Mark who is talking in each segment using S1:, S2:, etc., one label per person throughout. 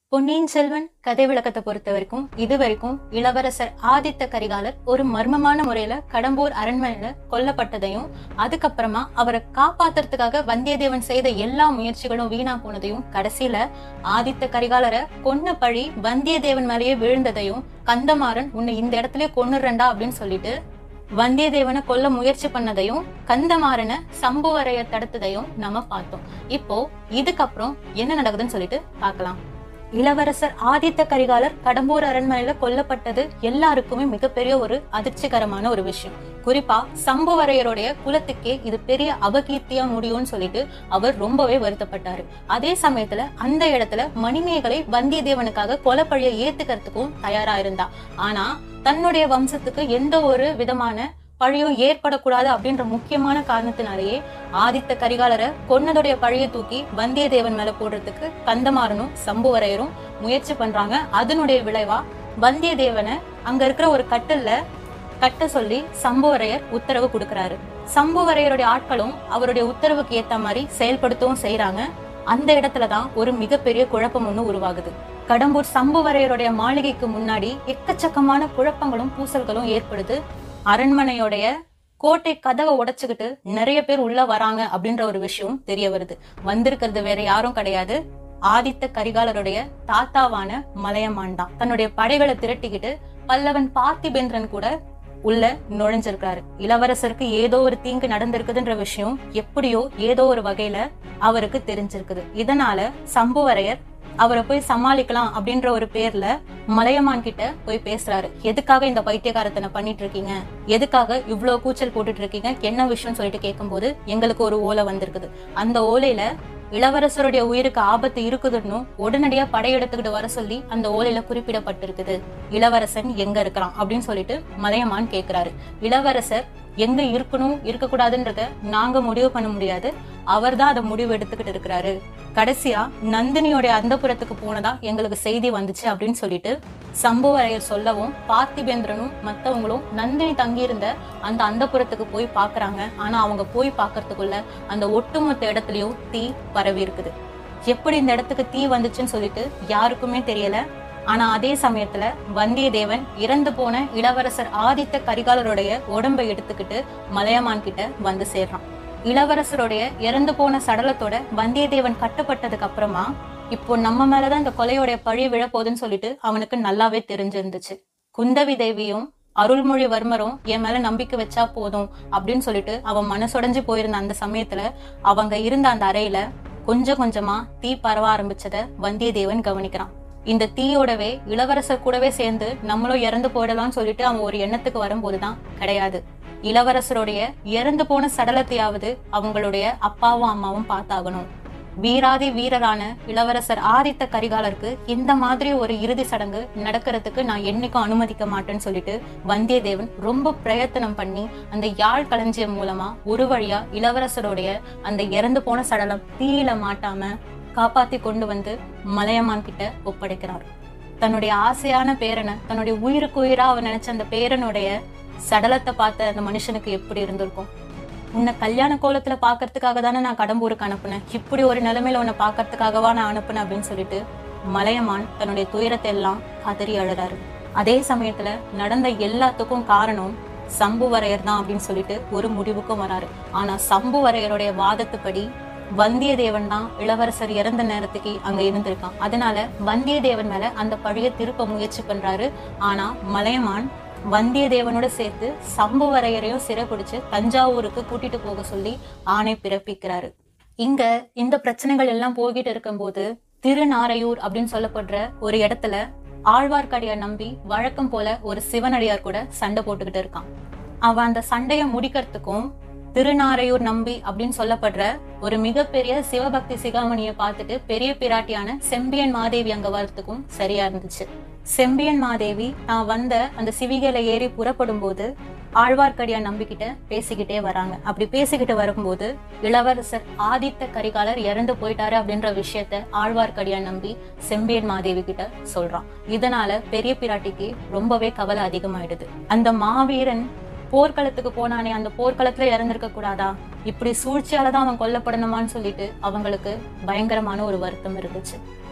S1: பொன்னியின் செல்வன் கதை விளக்கத்தை பொறுத்த வரைக்கும் இது வரைக்கும் இளவரசர் ஆதித்த கரிகாலர் ஒரு மர்மமான முறையில கடம்பூர் அரண்மனையில கொல்லப்பட்டதையும் அதுக்கப்புறமா அவரை காப்பாத்துறதுக்காக வந்தியத்தேவன் செய்த எல்லா முயற்சிகளும் வீணா போனதையும் கடைசியில ஆதித்த கரிகாலரை கொன்ன பழி வந்தியத்தேவன் மேலேயே விழுந்ததையும் கந்தமாறன் உன்னை இந்த இடத்துல கொன்னுறண்டா அப்படின்னு சொல்லிட்டு வந்தியத்தேவனை கொல்ல முயற்சி பண்ணதையும் கந்தமாறனை சம்புவரைய தடுத்ததையும் நம்ம பார்த்தோம் இப்போ இதுக்கப்புறம் என்ன நடக்குதுன்னு சொல்லிட்டு பார்க்கலாம் இளவரசர் ஆதித்த கரிகாலர் கடம்பூர் அரண்மனையில கொல்லப்பட்டது எல்லாருக்குமே மிகப்பெரிய ஒரு அதிர்ச்சிகரமான ஒரு விஷயம் குறிப்பா சம்புவரையருடைய குலத்துக்கே இது பெரிய அபகீர்த்தியா முடியும்னு சொல்லிட்டு அவர் ரொம்பவே வருத்தப்பட்டாரு அதே சமயத்துல அந்த இடத்துல மணிமேகலை வந்தியத்தேவனுக்காக கொலைப்பழிய ஏத்துக்கிறதுக்கும் தயாரா இருந்தா ஆனா தன்னுடைய வம்சத்துக்கு எந்த ஒரு விதமான பழியும் ஏற்படக்கூடாது அப்படின்ற முக்கியமான காரணத்தினாலேயே ஆதித்த கரிகாலரை கொன்னதுடைய பழியை தூக்கி வந்தியத்தேவன் மேல போடுறதுக்கு கந்தமாறனும் சம்புவரையரும் முயற்சி பண்றாங்க அதனுடைய விளைவா வந்தியத்தேவனை அங்க இருக்கிற ஒரு கட்டில்ல கட்ட சொல்லி சம்புவரையர் உத்தரவு கொடுக்கறாரு சம்புவரையருடைய ஆட்களும் அவருடைய உத்தரவுக்கு ஏத்த மாதிரி செயல்படுத்தவும் செய்யறாங்க அந்த இடத்துலதான் ஒரு மிகப்பெரிய குழப்பம் ஒண்ணு உருவாகுது கடம்பூர் சம்புவரையருடைய மாளிகைக்கு முன்னாடி எக்கச்சக்கமான குழப்பங்களும் பூசல்களும் ஏற்படுது அரண்மனையோடைய கோட்டை கதவை உடைச்சுக்கிட்டு நிறைய பேர் உள்ள வராங்க அப்படின்ற ஒரு விஷயம் தெரிய வருது வந்திருக்கிறது வேற யாரும் கிடையாது ஆதித்த கரிகாலருடைய தாத்தாவான மலையமான் தான் தன்னுடைய படைகளை திரட்டிக்கிட்டு பல்லவன் பார்த்திபேந்திரன் கூட உள்ள நுழைஞ்சிருக்காரு இளவரசருக்கு ஏதோ ஒரு தீங்கு நடந்திருக்குதுன்ற விஷயம் எப்படியோ ஏதோ ஒரு வகையில அவருக்கு தெரிஞ்சிருக்குது இதனால சம்புவரையர் அவரை போய் சமாளிக்கலாம் அப்படின்ற ஒரு பேர்ல மலையமான் கிட்ட போய் பேசுறாரு எதுக்காக இந்த பைத்தியகாரத்தனை பண்ணிட்டு இருக்கீங்க எதுக்காக இவ்ளோ கூச்சல் போட்டுட்டு இருக்கீங்க என்ன விஷயம் சொல்லிட்டு கேட்கும்போது எங்களுக்கு ஒரு ஓலை வந்திருக்குது அந்த ஓலையில இளவரசருடைய உயிருக்கு ஆபத்து இருக்குதுன்னு உடனடியா படையெடுத்துக்கிட்டு வர சொல்லி அந்த ஓலையில குறிப்பிடப்பட்டிருக்குது இளவரசன் எங்க இருக்கிறான் அப்படின்னு சொல்லிட்டு மலையமான் கேக்குறாரு இளவரசர் எங்க இருக்கணும் இருக்கக்கூடாதுன்றத நாங்க முடிவு பண்ண முடியாது அவர்தான் அதை முடிவு எடுத்துக்கிட்டு இருக்கிறாரு கடைசியா நந்தினியோட அந்தப்புறத்துக்கு போனதா எங்களுக்கு செய்தி வந்துச்சு அப்படின்னு சொல்லிட்டு சம்புவரையர் சொல்லவும் பார்த்திபேந்திரனும் மத்தவங்களும் நந்தினி தங்கியிருந்த அந்த அந்தப்புறத்துக்கு போய் பாக்குறாங்க ஆனா அவங்க போய் பாக்குறதுக்குள்ள அந்த ஒட்டுமொத்த இடத்துலயும் தீ பரவி இருக்குது எப்படி இந்த இடத்துக்கு தீ வந்துச்சுன்னு சொல்லிட்டு யாருக்குமே தெரியல ஆனா அதே சமயத்துல வந்தியத்தேவன் இறந்து போன இளவரசர் ஆதித்த கரிகாலருடைய உடம்பை எடுத்துக்கிட்டு மலையமான் கிட்ட வந்து சேர்றான் இளவரசருடைய இறந்து போன சடலத்தோட வந்தியத்தேவன் கட்டப்பட்டதுக்கு அப்புறமா இப்போ நம்ம மேலதான் இந்த கொலையோடைய பழி விழப்போகுதுன்னு சொல்லிட்டு அவனுக்கு நல்லாவே தெரிஞ்சிருந்துச்சு குந்தவி தேவியும் அருள்மொழிவர்மரும் என் மேல நம்பிக்கை வச்சா போதும் அப்படின்னு சொல்லிட்டு அவன் மனசுடைஞ்சு போயிருந்த அந்த சமயத்துல அவங்க இருந்த அந்த அறையில கொஞ்சம் கொஞ்சமா தீ பரவ ஆரம்பிச்சத வந்தியத்தேவன் கவனிக்கிறான் இந்த தீயோடவே இளவரசர் கூடவே சேர்ந்து நம்மளும் இறந்து போயிடலாம்னு சொல்லிட்டு அவன் ஒரு எண்ணத்துக்கு வரும்போதுதான் கிடையாது இளவரசருடைய இறந்து போன சடலத்தையாவது அவங்களுடைய அப்பாவும் அம்மாவும் பார்த்தாகணும் வீராதி வீரரான இளவரசர் ஆதித்த கரிகாலருக்கு இந்த மாதிரி ஒரு இறுதி சடங்கு நடக்கிறதுக்கு நான் என்னைக்கும் அனுமதிக்க மாட்டேன்னு சொல்லிட்டு வந்தியத்தேவன் ரொம்ப பிரயத்தனம் பண்ணி அந்த யாழ் களஞ்சியம் மூலமா ஒரு வழியா இளவரசருடைய அந்த இறந்து போன சடலம் தீயில மாட்டாம காப்பாத்தி கொண்டு வந்து மலையமான் கிட்ட ஒப்படைக்கிறார் தன்னுடைய ஆசையான பேரனை தன்னுடைய உயிருக்கு உயிரா அவர் நினைச்ச அந்த பேரனுடைய சடலத்தை பார்த்த அந்த மனுஷனுக்கு எப்படி இருந்திருக்கும் உன்னை கல்யாண கோலத்துல பாக்குறதுக்காக தானே நான் கடம்பூருக்கு அனுப்புனேன் இப்படி ஒரு நிலைமையில உன்னை பாக்குறதுக்காகவா நான் அனுப்புனேன் அப்படின்னு சொல்லிட்டு மலையமான் தன்னுடைய துயரத்தை எல்லாம் கதறி அழுறாரு அதே சமயத்துல நடந்த எல்லாத்துக்கும் காரணம் சம்புவரையர் தான் அப்படின்னு சொல்லிட்டு ஒரு முடிவுக்கும் வராரு ஆனா சம்புவரையருடைய வாதத்துப்படி வந்தியத்தேவன் தான் இளவரசர் இறந்த நேரத்துக்கு அங்க இருந்திருக்கான் அதனால வந்தியத்தேவன் மேல அந்த பழிய திருப்ப முயற்சி பண்றாரு ஆனா மலையமான் வந்தியத்தேவனோட சேர்த்து சம்புவரையரையும் சிறைப்பிடிச்சு தஞ்சாவூருக்கு கூட்டிட்டு போக சொல்லி ஆணை பிறப்பிக்கிறாரு இங்க இந்த பிரச்சனைகள் எல்லாம் போகிட்டு இருக்கும்போது திருநாரையூர் அப்படின்னு சொல்லப்படுற ஒரு இடத்துல ஆழ்வார்க்கடியார் நம்பி வழக்கம் போல ஒரு சிவனடியார் கூட சண்டை போட்டுக்கிட்டு இருக்கான் அவன் அந்த சண்டைய முடிக்கிறதுக்கும் திருநாரையூர் நம்பி அப்படின்னு சொல்லப்படுற ஒரு மிகப்பெரிய சிவபக்தி சிகாமணியை பார்த்துட்டு பெரிய பிராட்டியான செம்பியன் மாதேவி அங்க வரத்துக்கும் சரியா இருந்துச்சு செம்பியன் மாதேவி நான் வந்த அந்த சிவிகையில ஏறி புறப்படும் போது ஆழ்வார்க்கடியான் நம்பிக்கிட்ட பேசிக்கிட்டே வராங்க அப்படி பேசிக்கிட்டு வரும்போது இளவரசர் ஆதித்த கரிகாலர் இறந்து போயிட்டாரு அப்படின்ற விஷயத்த ஆழ்வார்க்கடியான் நம்பி செம்பியன் மாதேவி கிட்ட சொல்றான் இதனால பெரிய பிராட்டிக்கு ரொம்பவே கவலை அதிகமாயிடுது அந்த மாவீரன் போர்க்களத்துக்கு போனானே அந்த போர்க்களத்துல இறந்திருக்க கூடாதா இப்படி சூழ்ச்சியால தான் அவன் கொல்லப்படணுமான்னு சொல்லிட்டு அவங்களுக்கு பயங்கரமான ஒரு வருத்தம் இருந்துச்சு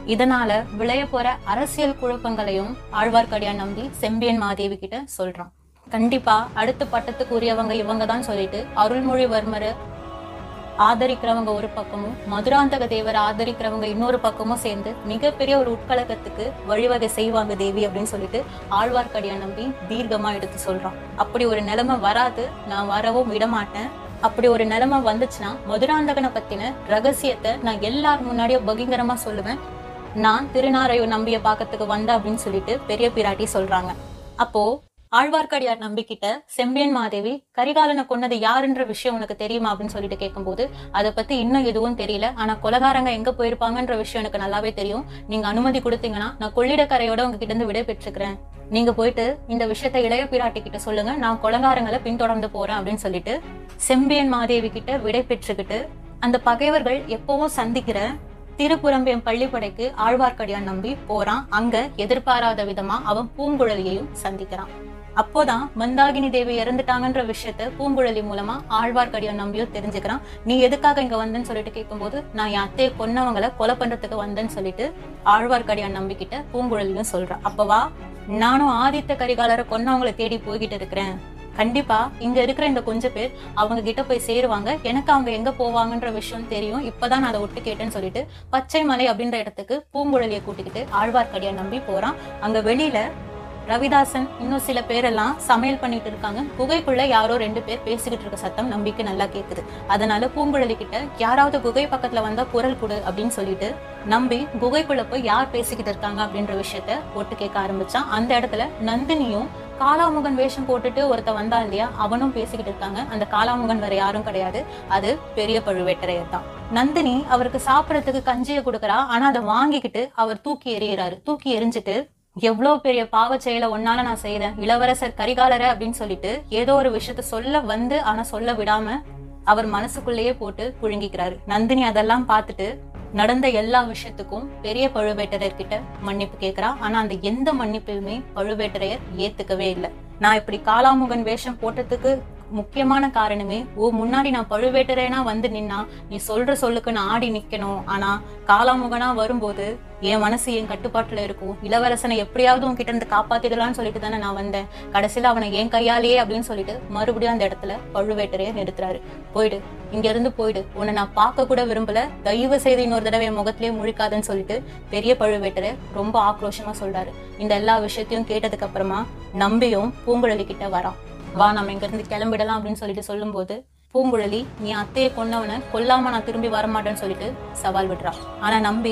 S1: இதனால விளைய போற அரசியல் குழப்பங்களையும் ஆழ்வார்க்கடியான் நம்பி செம்பியன் மாதேவி கிட்ட சொல்றான் கண்டிப்பா அடுத்த பட்டத்துக்கு உரியவங்க இவங்க தான் சொல்லிட்டு அருள்மொழிவர்மரை ஆதரிக்கிறவங்க ஒரு பக்கமும் மதுராந்தக தேவரை ஆதரிக்கிறவங்க இன்னொரு பக்கமும் சேர்ந்து மிகப்பெரிய ஒரு உட்கலக்கத்துக்கு வழிவகை செய்வாங்க தேவி அப்படின்னு சொல்லிட்டு ஆழ்வார்க்கடியான் நம்பி தீர்க்கமா எடுத்து சொல்றான் அப்படி ஒரு நிலைமை வராது நான் வரவும் விட மாட்டேன் அப்படி ஒரு நிலைமை வந்துச்சுன்னா மதுராந்தகனை பத்தின ரகசியத்தை நான் எல்லார் முன்னாடியும் பகிங்கரமா சொல்லுவேன் நான் திருநாரையூர் நம்பிய பாக்கத்துக்கு வந்தேன் அப்படின்னு சொல்லிட்டு பெரிய பிராட்டி சொல்றாங்க அப்போ ஆழ்வார்க்கடியார் நம்பிக்கிட்ட செம்பியன் மாதேவி கரிகாலனை கொன்னது யாருன்ற விஷயம் உனக்கு தெரியுமா அப்படின்னு சொல்லிட்டு கேட்கும்போது அதை பத்தி இன்னும் எதுவும் தெரியல ஆனா கொலகாரங்க எங்க போயிருப்பாங்கன்ற விஷயம் எனக்கு நல்லாவே தெரியும் நீங்க அனுமதி கொடுத்தீங்கன்னா நான் கொள்ளிடக்கரையோட உங்ககிட்ட இருந்து விடை பெற்றுக்கிறேன் நீங்க போயிட்டு இந்த விஷயத்த இளைய பிராட்டி கிட்ட சொல்லுங்க நான் கொலகாரங்களை பின்தொடர்ந்து போறேன் அப்படின்னு சொல்லிட்டு செம்பியன் மாதேவி கிட்ட விடை பெற்றுக்கிட்டு அந்த பகைவர்கள் எப்பவும் சந்திக்கிற திருப்புறம்பியம் பள்ளிப்படைக்கு ஆழ்வார்க்கடியான் நம்பி போறான் அங்க எதிர்பாராத விதமா அவன் பூங்குழலியையும் சந்திக்கிறான் அப்போதான் மந்தாகினி தேவி இறந்துட்டாங்கன்ற விஷயத்த பூங்குழலி மூலமா ஆழ்வார்க்கடியான் நம்பியும் தெரிஞ்சுக்கிறான் நீ எதுக்காக இங்க வந்தேன்னு சொல்லிட்டு கேட்கும்போது நான் என் அத்தையை கொன்னவங்களை கொலை பண்றதுக்கு வந்தேன்னு சொல்லிட்டு ஆழ்வார்க்கடியான் நம்பிக்கிட்ட பூங்குழலியும் சொல்றான் அப்பவா நானும் ஆதித்த கரிகாலரை கொன்னவங்களை தேடி போய்கிட்டு இருக்கிறேன் கண்டிப்பா இங்க இருக்கிற இந்த கொஞ்சம் பேர் அவங்க கிட்ட போய் சேருவாங்க எனக்கு அவங்க எங்க போவாங்கன்ற விஷயம் தெரியும் இப்பதான் நான் அதை ஒட்டு கேட்டேன்னு சொல்லிட்டு பச்சை மலை அப்படின்ற இடத்துக்கு பூங்குழலியை கூட்டிக்கிட்டு ஆழ்வார்க்கடியான் நம்பி போறான் அங்க வெளியில ரவிதாசன் இன்னும் சில பேரெல்லாம் சமையல் பண்ணிட்டு இருக்காங்க குகைக்குள்ள யாரோ ரெண்டு பேர் பேசிக்கிட்டு இருக்க சத்தம் நம்பிக்கை நல்லா கேக்குது அதனால பூங்குழலி கிட்ட யாராவது குகை பக்கத்துல வந்தா குரல் கொடு அப்படின்னு சொல்லிட்டு நம்பி குகைக்குள்ள போய் யார் பேசிக்கிட்டு இருக்காங்க அப்படின்ற விஷயத்த ஒட்டு கேட்க ஆரம்பிச்சான் அந்த இடத்துல நந்தினியும் காலாமுகன் வேஷம் போட்டுட்டு ஒருத்த வந்தான் இல்லையா அவனும் பேசிக்கிட்டு இருக்காங்க அந்த காலாமுகன் வேற யாரும் கிடையாது அது பெரிய பழுவேட்டரையர் தான் நந்தினி அவருக்கு சாப்பிடறதுக்கு கஞ்சியை கொடுக்கறா ஆனா அதை வாங்கிக்கிட்டு அவர் தூக்கி எறிகிறாரு தூக்கி எரிஞ்சிட்டு எவ்வளவு பெரிய பாவ செயலை ஒன்னால நான் செய்யறேன் இளவரசர் கரிகாலர அப்படின்னு சொல்லிட்டு ஏதோ ஒரு விஷயத்த சொல்ல வந்து ஆனா சொல்ல விடாம அவர் மனசுக்குள்ளேயே போட்டு புழுங்கிக்கிறாரு நந்தினி அதெல்லாம் பார்த்துட்டு நடந்த எல்லா விஷயத்துக்கும் பெரிய பழுவேட்டரையர் கிட்ட மன்னிப்பு கேக்குறா ஆனா அந்த எந்த மன்னிப்பையுமே பழுவேட்டரையர் ஏத்துக்கவே இல்லை நான் இப்படி காலாமுகன் வேஷம் போட்டதுக்கு முக்கியமான காரணமே ஓ முன்னாடி நான் பழுவேட்டரையனா வந்து நின்னா நீ சொல்ற சொல்லுக்கு நான் ஆடி நிக்கணும் ஆனா காலாமுகனா வரும்போது என் மனசு என் கட்டுப்பாட்டுல இருக்கும் இளவரசனை எப்படியாவது உன்கிட்ட இருந்து காப்பாத்திடலாம்னு சொல்லிட்டு தானே நான் வந்தேன் கடைசியில அவனை என் கையாலேயே அப்படின்னு சொல்லிட்டு மறுபடியும் அந்த இடத்துல பழுவேட்டரையர் நிறுத்துறாரு போயிடு இங்க இருந்து போயிடு உன்னை நான் பார்க்க கூட விரும்பல தயவு செய்து இன்னொரு தடவை என் முகத்திலேயே முழிக்காதுன்னு சொல்லிட்டு பெரிய பழுவேட்டரையர் ரொம்ப ஆக்ரோஷமா சொல்றாரு இந்த எல்லா விஷயத்தையும் கேட்டதுக்கு அப்புறமா நம்பியும் பூங்குழலி கிட்ட வரான் வா நம்ம இங்க இருந்து கிளம்பிடலாம் அப்படின்னு சொல்லிட்டு சொல்லும்போது பூங்குழலி நீ அத்தையை கொன்னவனை கொல்லாம நான் திரும்பி வரமாட்டேன்னு சொல்லிட்டு சவால் விடுறா ஆனா நம்பி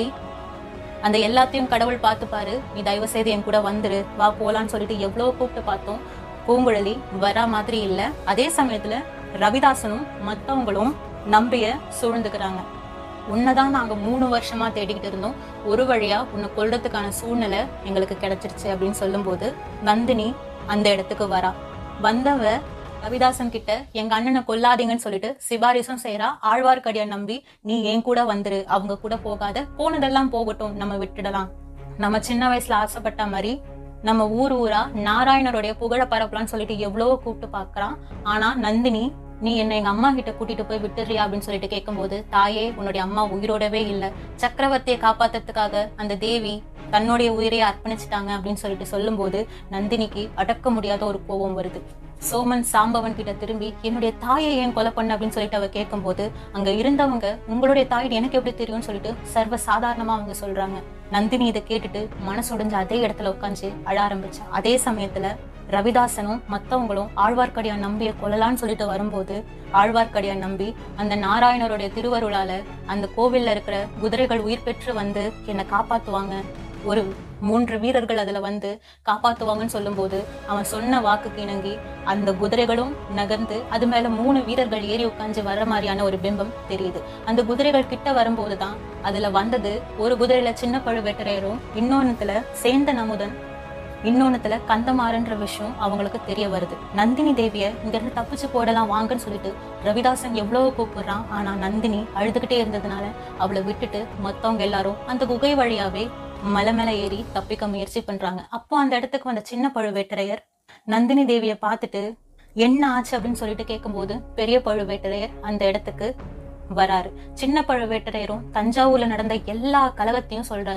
S1: அந்த எல்லாத்தையும் கடவுள் பார்த்துப்பாரு நீ தயவு செய்து என் கூட வந்துரு வா போலான்னு சொல்லிட்டு எவ்வளவு கூப்பிட்டு பார்த்தோம் பூங்குழலி வரா மாதிரி இல்ல அதே சமயத்துல ரவிதாசனும் மத்தவங்களும் நம்பிய சூழ்ந்துக்கிறாங்க உன்னைதான் நாங்க மூணு வருஷமா தேடிக்கிட்டு இருந்தோம் ஒரு வழியா உன்னை கொல்றதுக்கான சூழ்நிலை எங்களுக்கு கிடைச்சிருச்சு அப்படின்னு சொல்லும்போது நந்தினி அந்த இடத்துக்கு வரா வந்தவ ரவிதாசன் கிட்ட எங்க அண்ணனை கொல்லாதீங்கன்னு சொல்லிட்டு சிபாரிசும் செய்யறா ஆழ்வார்க்கடியான் நம்பி நீ என் கூட வந்துரு அவங்க கூட போகாத போனதெல்லாம் போகட்டும் நம்ம விட்டுடலாம் நம்ம சின்ன வயசுல ஆசைப்பட்ட மாதிரி நம்ம ஊர் ஊரா நாராயணருடைய புகழ பரப்பலாம்னு சொல்லிட்டு எவ்வளவோ கூப்பிட்டு பாக்குறான் ஆனா நந்தினி நீ என்ன எங்க அம்மா கிட்ட கூட்டிட்டு போய் விட்டுறியா அப்படின்னு சொல்லிட்டு கேட்கும்போது தாயே உன்னுடைய அம்மா உயிரோடவே இல்ல சக்கரவர்த்தியை காப்பாத்துறதுக்காக அந்த தேவி தன்னுடைய உயிரையை அர்ப்பணிச்சிட்டாங்க அப்படின்னு சொல்லிட்டு சொல்லும்போது நந்தினிக்கு அடக்க முடியாத ஒரு கோபம் வருது சோமன் சாம்பவன் கிட்ட திரும்பி என்னுடைய தாயை ஏன் கொலை பண்ண அப்படின்னு சொல்லிட்டு அவ கேட்கும்போது அங்க இருந்தவங்க உங்களுடைய தாய் எனக்கு எப்படி தெரியும்னு சொல்லிட்டு சர்வ சாதாரணமா அவங்க சொல்றாங்க நந்தினி இதை கேட்டுட்டு மனசுடைஞ்சு அதே இடத்துல உட்காந்து அழ ஆரம்பிச்சா அதே சமயத்துல ரவிதாசனும் மத்தவங்களும் ஆழ்வார்க்கடியான் நம்பிய கொல்லலான்னு சொல்லிட்டு வரும்போது ஆழ்வார்க்கடியான் நம்பி அந்த நாராயணருடைய திருவருளால அந்த கோவில்ல இருக்கிற குதிரைகள் உயிர் பெற்று வந்து என்னை காப்பாத்துவாங்க ஒரு மூன்று வீரர்கள் அதுல வந்து காப்பாத்துவாங்கன்னு சொல்லும்போது அவன் சொன்ன வாக்குக்கு இணங்கி அந்த குதிரைகளும் நகர்ந்து அது மேல மூணு வீரர்கள் ஏறி உட்காந்து வர்ற மாதிரியான ஒரு பிம்பம் தெரியுது அந்த குதிரைகள் கிட்ட வரும்போதுதான் அதுல வந்தது ஒரு குதிரையில சின்ன பழுவேட்டரையரும் இன்னொன்னுத்துல சேந்தன் அமுதன் இன்னொன்னுத்துல கந்தமாறன்ற விஷயம் அவங்களுக்கு தெரிய வருது நந்தினி தேவிய இங்க இருந்து தப்பிச்சு போடலாம் வாங்கன்னு சொல்லிட்டு ரவிதாசன் எவ்வளவு கூப்பிடுறான் ஆனா நந்தினி அழுதுகிட்டே இருந்ததுனால அவளை விட்டுட்டு மத்தவங்க எல்லாரும் அந்த குகை வழியாவே மலை மேல ஏறி தப்பிக்க முயற்சி பண்றாங்க அப்போ அந்த இடத்துக்கு வந்த சின்ன பழுவேட்டரையர் நந்தினி தேவிய பார்த்துட்டு என்ன ஆச்சு அப்படின்னு சொல்லிட்டு கேட்கும்போது பெரிய பழுவேட்டரையர் அந்த இடத்துக்கு வராரு சின்ன பழுவேட்டரையரும் தஞ்சாவூர்ல நடந்த எல்லா கலகத்தையும் சொல்றாரு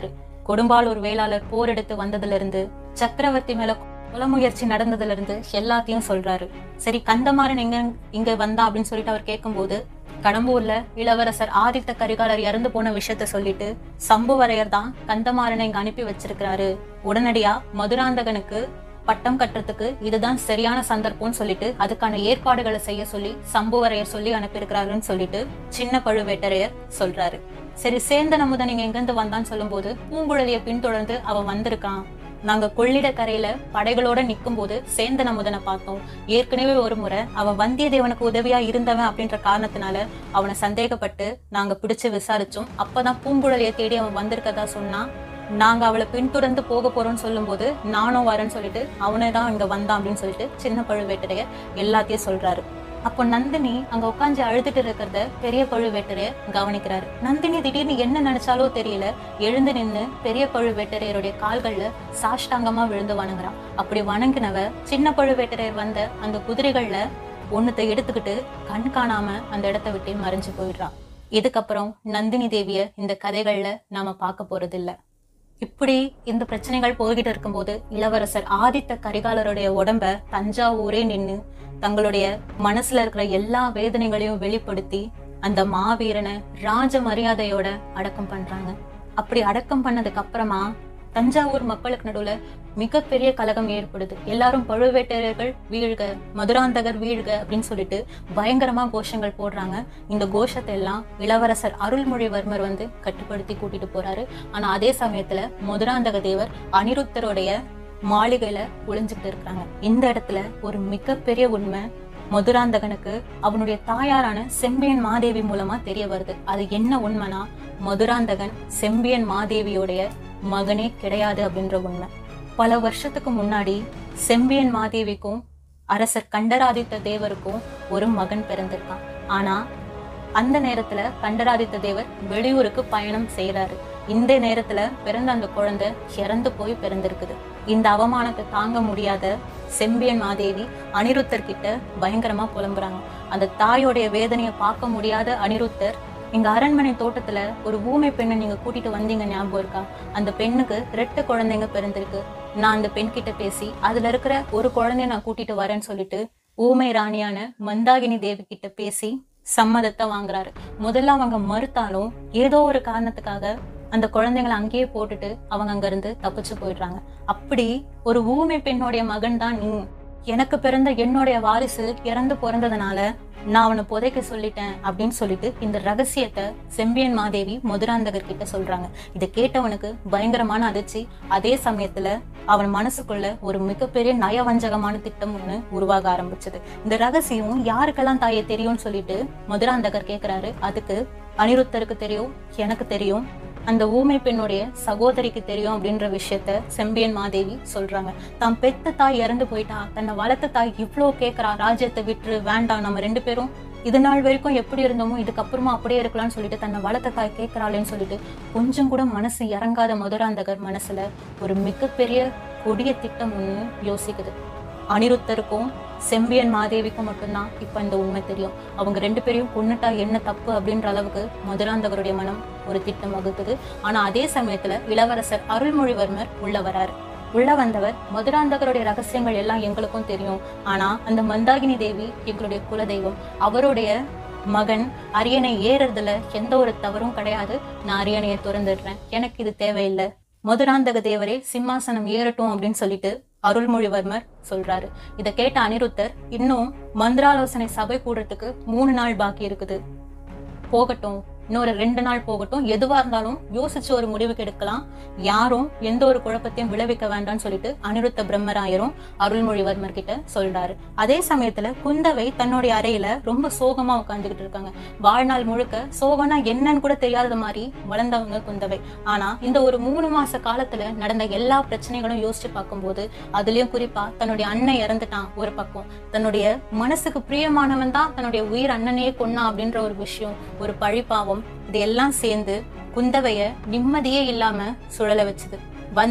S1: கொடும்பாலூர் வேளாளர் போர் எடுத்து வந்ததுல இருந்து சக்கரவர்த்தி மேல கொலை முயற்சி நடந்ததுல இருந்து எல்லாத்தையும் சொல்றாரு சரி கந்தமாறன் எங்க இங்க வந்தா அப்படின்னு சொல்லிட்டு அவர் கேட்கும்போது கடம்பூர்ல இளவரசர் ஆதித்த கரிகாலர் இறந்து போன விஷயத்த சொல்லிட்டு சம்புவரையர் தான் கந்தமாறனை இங்க அனுப்பி வச்சிருக்கிறாரு உடனடியா மதுராந்தகனுக்கு பட்டம் கட்டுறதுக்கு இதுதான் சரியான சந்தர்ப்பம்னு சொல்லிட்டு அதுக்கான ஏற்பாடுகளை செய்ய சொல்லி சம்புவரையர் சொல்லி அனுப்பியிருக்கிறாருன்னு சொல்லிட்டு சின்ன பழுவேட்டரையர் சொல்றாரு சரி சேந்தன் அமுதன் இங்க எங்கிருந்து வந்தான்னு சொல்லும்போது பூங்குழலிய பின்தொடர்ந்து அவன் வந்திருக்கான் நாங்க கொள்ளிடக்கரையில படைகளோட நிக்கும் போது சேந்தன் அமுதனை பார்த்தோம் ஏற்கனவே ஒரு முறை அவன் வந்தியத்தேவனுக்கு உதவியா இருந்தவன் அப்படின்ற காரணத்தினால அவனை சந்தேகப்பட்டு நாங்க பிடிச்சு விசாரிச்சோம் அப்பதான் பூங்குழலிய தேடி அவன் வந்திருக்கதா சொன்னான் நாங்க அவளை பின்தொடர்ந்து போக போறோம்னு சொல்லும்போது நானும் வரேன்னு சொல்லிட்டு அவனே தான் இங்க வந்தான் அப்படின்னு சொல்லிட்டு சின்ன பழுவேட்டரையர் எல்லாத்தையும் சொல்றாரு அப்போ நந்தினி அங்க உட்காந்து அழுதுட்டு இருக்கிறத பெரிய பழுவேட்டரையர் கவனிக்கிறாரு நந்தினி திடீர்னு என்ன நினைச்சாலோ தெரியல எழுந்து நின்னு பெரிய பழுவேட்டரையருடைய கால்கள்ல சாஷ்டாங்கமா விழுந்து வணங்குறான் அப்படி வணங்கினவ சின்ன பழுவேட்டரையர் வந்த அந்த குதிரைகள்ல ஒண்ணுத்தை எடுத்துக்கிட்டு கண் காணாம அந்த இடத்த விட்டு மறைஞ்சு போயிடுறான் இதுக்கப்புறம் நந்தினி தேவிய இந்த கதைகள்ல நாம பார்க்க போறது இல்ல இப்படி இந்த பிரச்சனைகள் போய்கிட்டு இருக்கும்போது இளவரசர் ஆதித்த கரிகாலருடைய உடம்ப தஞ்சாவூரே நின்னு தங்களுடைய மனசுல இருக்கிற எல்லா வேதனைகளையும் வெளிப்படுத்தி அந்த மாவீரனை ராஜ மரியாதையோட அடக்கம் பண்றாங்க அப்படி அடக்கம் பண்ணதுக்கு அப்புறமா தஞ்சாவூர் மக்களுக்கு நடுவுல மிகப்பெரிய கலகம் ஏற்படுது எல்லாரும் பழுவேட்டரையர்கள் வீழ்க மதுராந்தகர் வீழ்க அப்படின்னு சொல்லிட்டு பயங்கரமா கோஷங்கள் போடுறாங்க இந்த கோஷத்தை எல்லாம் இளவரசர் அருள்மொழிவர்மர் வந்து கட்டுப்படுத்தி கூட்டிட்டு போறாரு ஆனா அதே சமயத்துல மதுராந்தக தேவர் அனிருத்தருடைய மாளிகையில ஒளிஞ்சுக்கிட்டு இருக்காங்க இந்த இடத்துல ஒரு மிகப்பெரிய உண்மை மதுராந்தகனுக்கு அவனுடைய தாயாரான செம்பியன் மாதேவி மூலமா தெரிய வருது அது என்ன உண்மைனா மதுராந்தகன் செம்பியன் மாதேவியோடைய மகனே கிடையாது அப்படின்ற உண்மை பல வருஷத்துக்கு முன்னாடி செம்பியன் மாதேவிக்கும் அரசர் கண்டராதித்த தேவருக்கும் ஒரு மகன் பிறந்திருக்கான் ஆனா அந்த நேரத்துல கண்டராதித்த தேவர் வெளியூருக்கு பயணம் செய்யறாரு இந்த நேரத்துல பிறந்த அந்த குழந்தை இறந்து போய் பிறந்திருக்குது இந்த அவமானத்தை தாங்க முடியாத செம்பியன் மாதேவி அனிருத்தர் கிட்ட பயங்கரமா புலம்புறாங்க அந்த தாயோடைய வேதனையை பார்க்க முடியாத அனிருத்தர் எங்க அரண்மனை தோட்டத்துல ஒரு ஊமை பெண்ணை நீங்க கூட்டிட்டு வந்தீங்க ஞாபகம் இருக்கா அந்த பெண்ணுக்கு ரெட்ட குழந்தைங்க பிறந்திருக்கு நான் அந்த பெண் கிட்ட பேசி அதுல இருக்கிற ஒரு குழந்தைய நான் கூட்டிட்டு வரேன்னு சொல்லிட்டு ஊமை ராணியான மந்தாகினி தேவி கிட்ட பேசி சம்மதத்தை வாங்குறாரு முதல்ல அவங்க மறுத்தாலும் ஏதோ ஒரு காரணத்துக்காக அந்த குழந்தைங்களை அங்கேயே போட்டுட்டு அவங்க அங்க இருந்து தப்பிச்சு போயிடுறாங்க அப்படி ஒரு ஊமை பெண்ணுடைய மகன் தான் நீ எனக்கு பிறந்த என்னுடைய வாரிசு இறந்து பிறந்ததுனால நான் அவனை புதைக்க சொல்லிட்டேன் அப்படின்னு சொல்லிட்டு இந்த ரகசியத்தை செம்பியன் மாதேவி மதுராந்தகர் கிட்ட சொல்றாங்க இதை கேட்டவனுக்கு பயங்கரமான அதிர்ச்சி அதே சமயத்துல அவன் மனசுக்குள்ள ஒரு மிகப்பெரிய நயவஞ்சகமான திட்டம் ஒண்ணு உருவாக ஆரம்பிச்சது இந்த ரகசியம் யாருக்கெல்லாம் தாயே தெரியும்னு சொல்லிட்டு மதுராந்தகர் கேக்குறாரு அதுக்கு அனிருத்தருக்கு தெரியும் எனக்கு தெரியும் அந்த ஊமை பெண்ணுடைய சகோதரிக்கு தெரியும் அப்படின்ற விஷயத்த செம்பியன் மாதேவி சொல்றாங்க தான் பெத்த தாய் இறந்து போயிட்டா தன்னை வளர்த்த தாய் இவ்ளோ கேக்குறா ராஜ்யத்தை விட்டுரு வேண்டாம் நம்ம ரெண்டு பேரும் இது நாள் வரைக்கும் எப்படி இருந்தோமோ இதுக்கப்புறமா அப்படியே இருக்கலாம்னு சொல்லிட்டு தன்னை வளர்த்த தாய் கேட்கறாளேன்னு சொல்லிட்டு கொஞ்சம் கூட மனசு இறங்காத மதுராந்தகர் மனசுல ஒரு மிகப்பெரிய கொடிய திட்டம் ஒண்ணு யோசிக்குது அனிருத்தருக்கும் செம்பியன் மாதேவிக்கும் மட்டும்தான் இப்ப இந்த உண்மை தெரியும் அவங்க ரெண்டு பேரையும் கொன்னுட்டா என்ன தப்பு அப்படின்ற அளவுக்கு மதுராந்தகருடைய மனம் ஒரு திட்டம் வகுக்குது ஆனா அதே சமயத்துல இளவரசர் அருள்மொழிவர்மர் உள்ள வராரு உள்ள வந்தவர் மதுராந்தகருடைய ரகசியங்கள் எல்லாம் எங்களுக்கும் தெரியும் ஆனா அந்த மந்தாகினி தேவி எங்களுடைய குலதெய்வம் அவருடைய மகன் அரியணை ஏறுறதுல எந்த ஒரு தவறும் கிடையாது நான் அரியணையை திறந்துடுறேன் எனக்கு இது தேவையில்லை மதுராந்தக தேவரே சிம்மாசனம் ஏறட்டும் அப்படின்னு சொல்லிட்டு அருள்மொழிவர்மர் சொல்றாரு இத கேட்ட அனிருத்தர் இன்னும் மந்திராலோசனை சபை கூடுறதுக்கு மூணு நாள் பாக்கி இருக்குது போகட்டும் இன்னொரு ரெண்டு நாள் போகட்டும் எதுவா இருந்தாலும் யோசிச்சு ஒரு முடிவுக்கு எடுக்கலாம் யாரும் எந்த ஒரு குழப்பத்தையும் விளைவிக்க வேண்டாம்னு சொல்லிட்டு அனிருத்த பிரம்மராயரும் அருள்மொழிவர்மர் கிட்ட சொல்றாரு அதே சமயத்துல குந்தவை தன்னுடைய அறையில ரொம்ப சோகமா உட்கார்ந்துகிட்டு இருக்காங்க வாழ்நாள் முழுக்க சோகம்னா என்னன்னு கூட தெரியாத மாதிரி வளர்ந்தவங்க குந்தவை ஆனா இந்த ஒரு மூணு மாச காலத்துல நடந்த எல்லா பிரச்சனைகளும் யோசிச்சு பார்க்கும்போது அதுலயும் குறிப்பா தன்னுடைய அண்ணன் இறந்துட்டான் ஒரு பக்கம் தன்னுடைய மனசுக்கு பிரியமானவன் தான் தன்னுடைய உயிர் அண்ணனையே கொன்னான் அப்படின்ற ஒரு விஷயம் ஒரு பழிப்பாவம் இது எல்லாம் சேர்ந்து குந்தவைய நிம்மதியே இல்லாம சுழல வச்சுது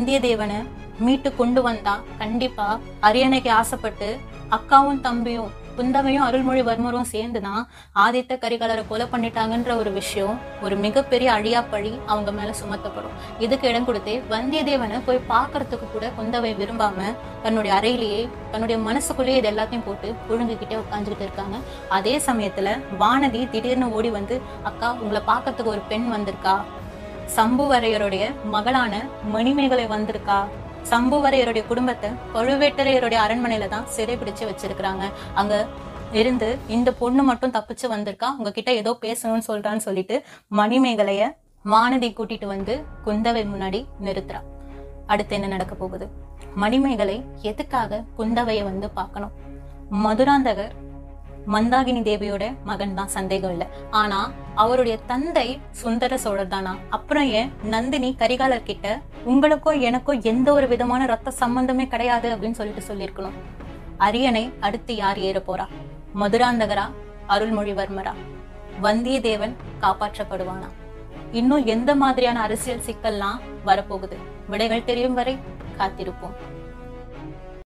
S1: வந்தியத்தேவனை மீட்டு கொண்டு வந்தா கண்டிப்பா அரியணைக்கு ஆசைப்பட்டு அக்காவும் தம்பியும் குந்தவையும் அருள்மொழிவர்மரும் சேர்ந்துதான் ஆதித்த கரிகாலரை கொலை பண்ணிட்டாங்கன்ற ஒரு விஷயம் ஒரு மிகப்பெரிய அழியா பழி அவங்க மேல சுமத்தப்படும் இதுக்கு இடம் கொடுத்து வந்தியத்தேவனை போய் பார்க்கறதுக்கு கூட குந்தவை விரும்பாம தன்னுடைய அறையிலேயே தன்னுடைய மனசுக்குள்ளேயே இது எல்லாத்தையும் போட்டு புழுங்கிக்கிட்டே உட்காந்துக்கிட்டு இருக்காங்க அதே சமயத்துல வானதி திடீர்னு ஓடி வந்து அக்கா உங்களை பார்க்கறதுக்கு ஒரு பெண் வந்திருக்கா சம்புவரையருடைய மகளான மணிமேகலை வந்திருக்கா சம்புவரையருடைய குடும்பத்தை பழுவேட்டரையருடைய அரண்மனையில தான் சிறை பிடிச்சு வச்சிருக்கிறாங்க அங்க இருந்து இந்த பொண்ணு மட்டும் தப்பிச்சு வந்திருக்கா உங்ககிட்ட ஏதோ பேசணும்னு சொல்றான்னு சொல்லிட்டு மணிமேகலைய வானதி கூட்டிட்டு வந்து குந்தவை முன்னாடி நிறுத்துறா அடுத்து என்ன நடக்க போகுது மணிமேகலை எதுக்காக குந்தவைய வந்து பார்க்கணும் மதுராந்தகர் மந்தாகினி தேவியோட மகன் தான் சந்தேகம் இல்லை ஆனா அவருடைய தந்தை சுந்தர சோழர் தானா அப்புறம் ஏன் நந்தினி கரிகாலர் கிட்ட உங்களுக்கோ எனக்கோ எந்த ஒரு விதமான ரத்த சம்பந்தமே கிடையாது அப்படின்னு சொல்லிட்டு சொல்லியிருக்கணும் அரியணை அடுத்து யார் ஏற போறா மதுராந்தகரா அருள்மொழிவர்மரா வந்தியத்தேவன் காப்பாற்றப்படுவானா இன்னும் எந்த மாதிரியான அரசியல் சிக்கல்லாம் வரப்போகுது விடைகள் தெரியும் வரை காத்திருப்போம்